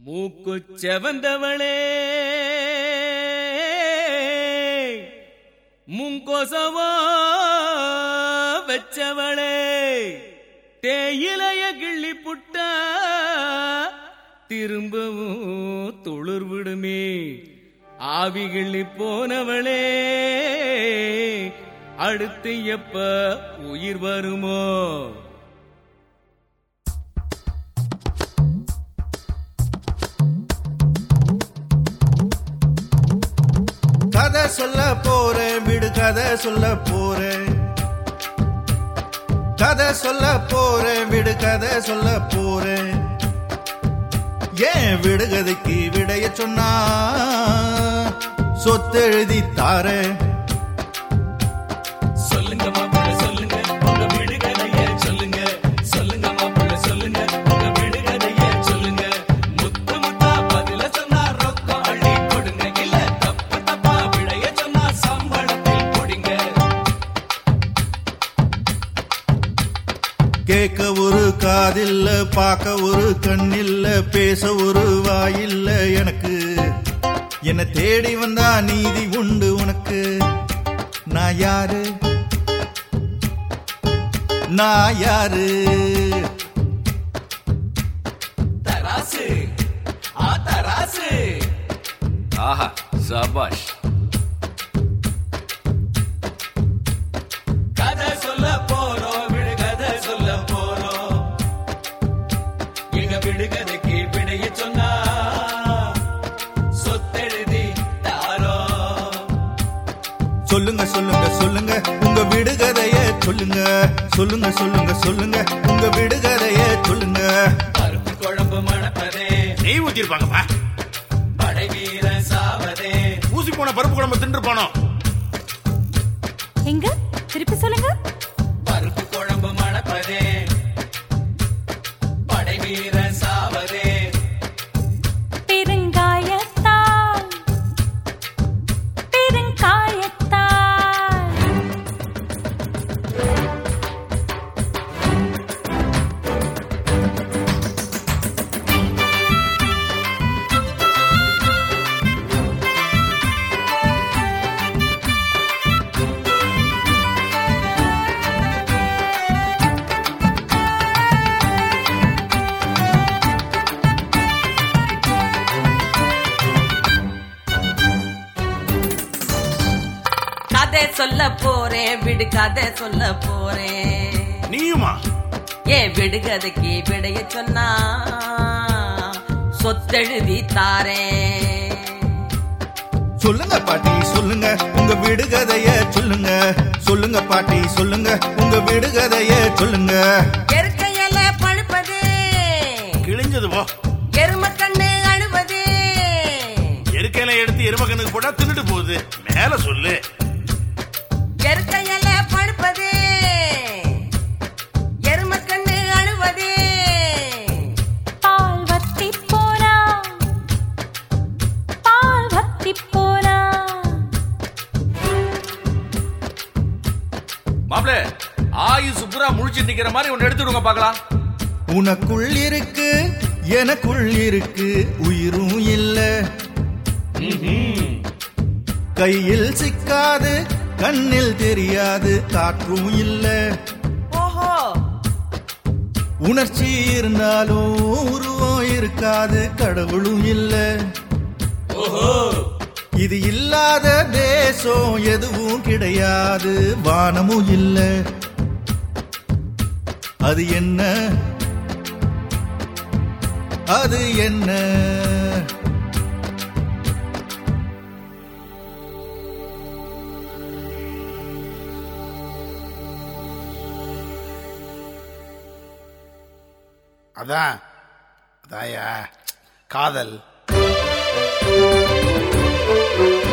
மூக்கு செவந்தவளே முங்கொசவா வச்சவளே தேயிலைய கிள்ளி புட்டா திரும்பவும் துளிர் விடுமே ஆவி கிள்ளி போனவளே அடுத்து எப்ப உயிர் வருமோ கதை சொல்ல போறேன் விடு கதை சொல்ல போறேன் கதை சொல்ல போறேன் விடு கதை சொல்ல போறேன் ஏன் விடுகதைக்கு விடைய சொன்னா சொத்தெழுதி தாரேன் சொல்லுங்க மாப்பிள்ள சொல்லுங்க உங்க விடுகதைய சொல்லுங்க சொல்லுங்க மாப்பிள்ள சொல்லுங்க உங்க விடுகதைய சொல்லுங்க முத்து முத்தா பதில சொன்னா ரொக்கம் அள்ளி கொடுங்க இல்ல தப்பு தப்பா விடைய சொன்னா சம்பளத்தில் கொடுங்க கேட்க ஒரு காதில்ல பார்க்க ஒரு கண்ணில்ல பேச ஒரு வாயில்ல எனக்கு என்ன தேடி வந்தா நீதி உண்டு உனக்கு நான் யாரு நான் யாரு தராசு ஆ தராசு ஆஹா சபாஷ் கதை சொல்ல போறோம் விடுகதை சொல்ல போறோம் எங்க விடுகதைக்கு விடைய சொன்னா சொத்தெழுதி தாரோம் சொல்லுங்க சொல்லுங்க சொல்லுங்க உங்க விடுகதைய சொல்லுங்க சொல்லுங்க சொல்லுங்க சொல்லுங்க உங்க விடுகதைய சொல்லுங்க பருப்பு குழம்பு மணப்பதே நெய் ஊத்திருப்பாங்கப்பா படை வீரன் சாவதே ஊசி போன பருப்பு குழம்பு தின்றுப்பானோ எங்க திருப்பி சொல்லுங்க பருப்பு குழம்பு மணப்பதே படை வீரன் சாவதே பெருங்காயத்தால் பெருங்காயத்தால் கதை சொல்ல போறேன் விடு கதை சொல்ல போறேன் நீயுமா ஏ விடுகதைக்கு விடைய சொன்னா சொத்தெழுதி தாரேன் சொல்லுங்க பாட்டி சொல்லுங்க உங்க விடுகதைய சொல்லுங்க சொல்லுங்க பாட்டி சொல்லுங்க உங்க விடுகதைய சொல்லுங்க எருக்கையில பழுப்பது கிழிஞ்சது போ எரும கண்ணு அழுவது எருக்கையில எடுத்து எருமகனுக்கு போட்டா தின்னுட்டு போகுது மேல சொல்லு எருக்கையில பழுப்பது எரும கண்ணு அழுவது பால் வத்தி போனா பால் வத்தி போனா மாப்பிள ஆயுசு புறா முழிச்சு நிக்கிற மாதிரி ஒன்னு எடுத்துடுங்க பாக்கலாம் உனக்குள் இருக்கு எனக்குள் இருக்கு உயிரும் இல்ல கையில் சிக்காது கண்ணில் தெரியாது காற்றும் இல்ல ஓஹோ உணர்ச்சி இருந்தாலும் உருவம் இருக்காது கடவுளும் இல்ல இது இல்லாத தேசம் எதுவும் கிடையாது வானமும் இல்ல அது என்ன அது என்ன அதான் அதாயா காதல்